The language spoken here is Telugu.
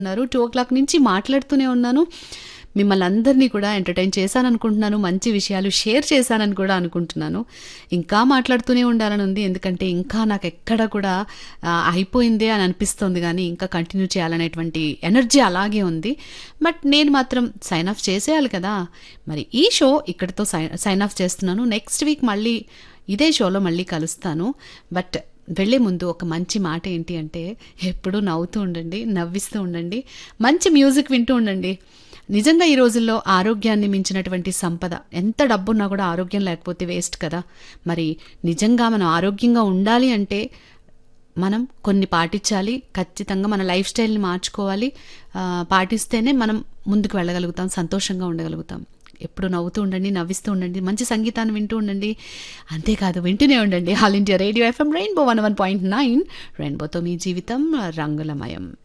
ఉన్నారు టూ ఓ క్లాక్ నుంచి మాట్లాడుతూనే ఉన్నాను మిమ్మల్ని అందరినీ కూడా ఎంటర్టైన్ చేశాను అనుకుంటున్నాను మంచి విషయాలు షేర్ చేశానని కూడా అనుకుంటున్నాను ఇంకా మాట్లాడుతూనే ఉండాలని ఉంది ఎందుకంటే ఇంకా నాకు ఎక్కడ కూడా ఆ, అయిపోయిందే అని అనిపిస్తుంది కానీ ఇంకా కంటిన్యూ చేయాలనేటువంటి ఎనర్జీ అలాగే ఉంది బట్ నేను మాత్రం సైన్ ఆఫ్ చేసేయాలి కదా మరి ఈ షో ఇక్కడితో సైన్ సైన్ ఆఫ్ చేస్తున్నాను నెక్స్ట్ వీక్ మళ్ళీ ఇదే షోలో మళ్ళీ కలుస్తాను బట్ వెళ్ళే ముందు ఒక మంచి మాట ఏంటి అంటే ఎప్పుడూ నవ్వుతూ ఉండండి నవ్విస్తూ ఉండండి మంచి మ్యూజిక్ వింటూ ఉండండి నిజంగా ఈ రోజుల్లో ఆరోగ్యాన్ని మించినటువంటి సంపద ఎంత డబ్బున్నా కూడా ఆరోగ్యం లేకపోతే వేస్ట్ కదా మరి నిజంగా మనం ఆరోగ్యంగా ఉండాలి అంటే మనం కొన్ని పాటించాలి ఖచ్చితంగా మన లైఫ్ స్టైల్ని మార్చుకోవాలి ఆ, పాటిస్తేనే మనం ముందుకు వెళ్ళగలుగుతాం సంతోషంగా ఉండగలుగుతాం ఎప్పుడు నవ్వుతూ ఉండండి నవ్విస్తూ ఉండండి మంచి సంగీతాన్ని వింటూ ఉండండి అంతేకాదు వింటూనే ఉండండి All India Radio FM rainbow one one point nine రెయిన్బోతో మీ జీవితం రంగులమయం